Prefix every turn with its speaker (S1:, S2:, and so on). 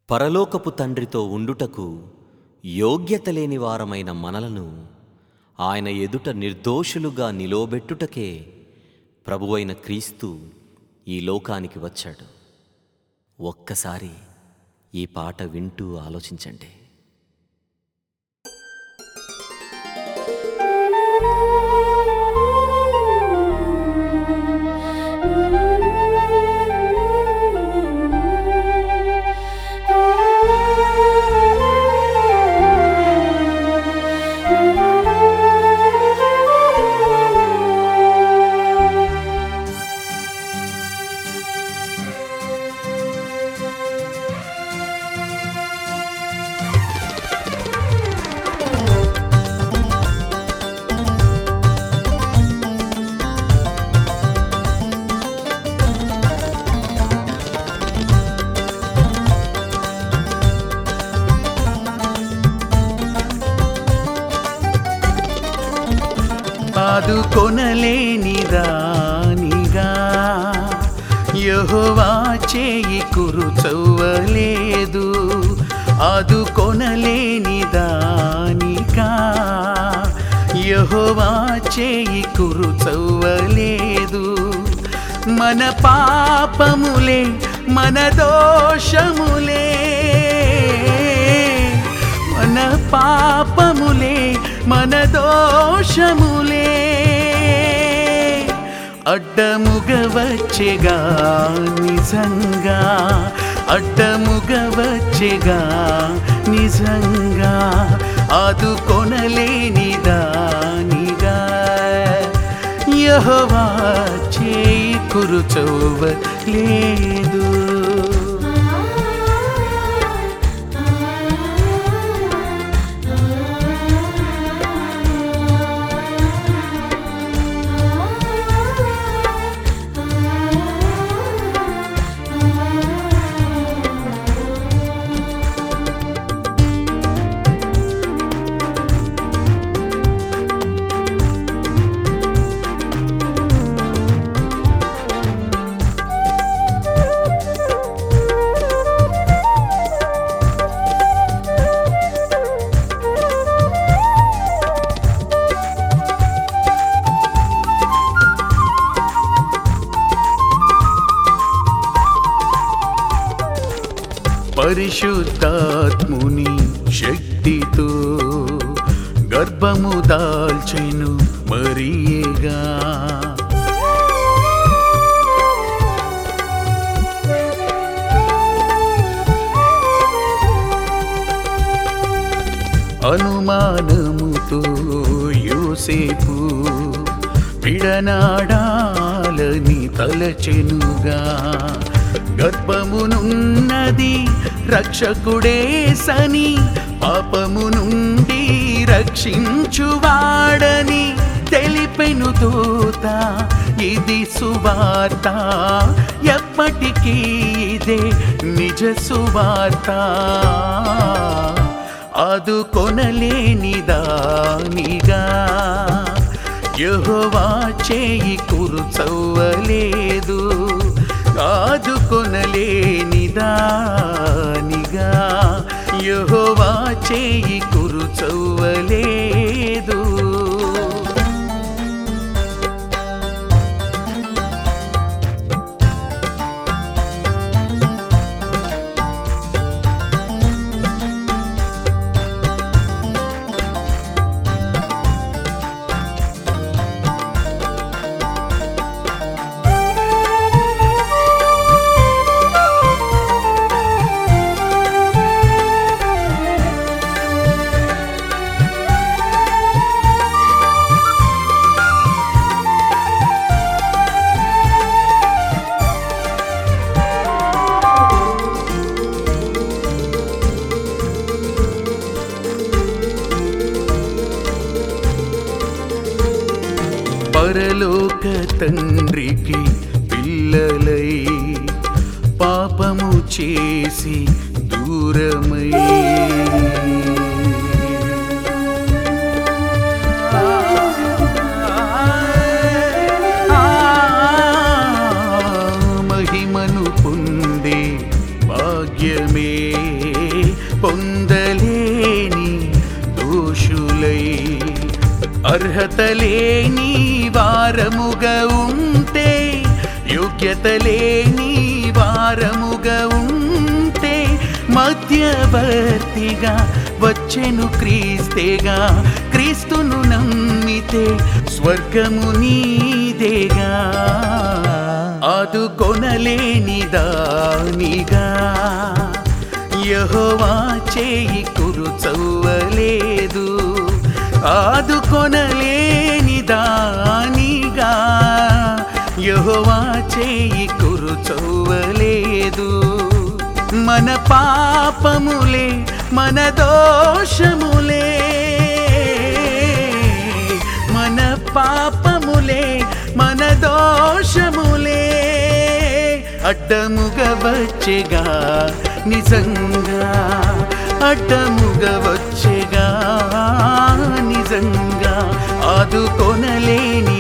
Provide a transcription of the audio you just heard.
S1: పరలోకపు తండ్రితో ఉండుటకు యోగ్యత లేని వారమైన మనలను ఆయన ఎదుట నిర్దోషులుగా నిలోబెట్టుటకే ప్రభువైన క్రీస్తు ఈ లోకానికి వచ్చాడు ఒక్కసారి ఈ పాట వింటూ ఆలోచించండి
S2: ఆదుకొనలేని దానిగా యహోవా చేయి కురుచవ్వలేదు ఆదుకొనలేని దానిగా యహోవా చేయి కురుచవ్వలేదు మన పాపములే మన దోషములే మన పాపములే మన దోషములే అడ్డముగ వచ్చెగా నిజంగా అడ్డముగ వచ్చెగా నిజంగా ఆదుకొనలేని దానిగా యహోవా చేయి కురుచోవ లేదు పరిశుద్ధాత్ముని శక్తితో గర్భము దాల్చెను మరియేగా అనుమానముతో యోసేపు విడనాడాలని తలచెనుగా గర్భమునున్నది రక్షకుడే సని పాపము నుండి రక్షించువాడని తెలిపెను దూత ఇది సువార్త ఎప్పటికీ ఇదే నిజ సువార్త ఆదుకొనలేని దానిగా యహోవా చేయి కురుచవ్వలేదు ఆదుకొనలేని దానిగా యహోవా చేయి కురుచవ్వలేదు పరలోక తండ్రికి పిల్లలై పాపము చేసి దూరమై మహిమను పొందే భాగ్య భాగ్యమే పొందలేని దోషులై అర్హత లేని వారముగా ఉంటే యోగ్యత లేని వారముగా ఉంటే మధ్యవర్తిగా వచ్చెను క్రీస్తేగా క్రీస్తును నమ్మితే స్వర్గము నీదేగా ఆదుకొనలేని దానిగా యహోవా చేయి కురు చవ్వలేదు ఆదుకొనలేని దానిగా యహోవా చేయి కురు చవ్వలేదు మన పాపములే మన దోషములే మన పాపములే మన దోషములే అడ్డముగా వచ్చేగా నిజంగా అడ్డముగా వచ్చేగా నిజంగా ఆదుకొనలేని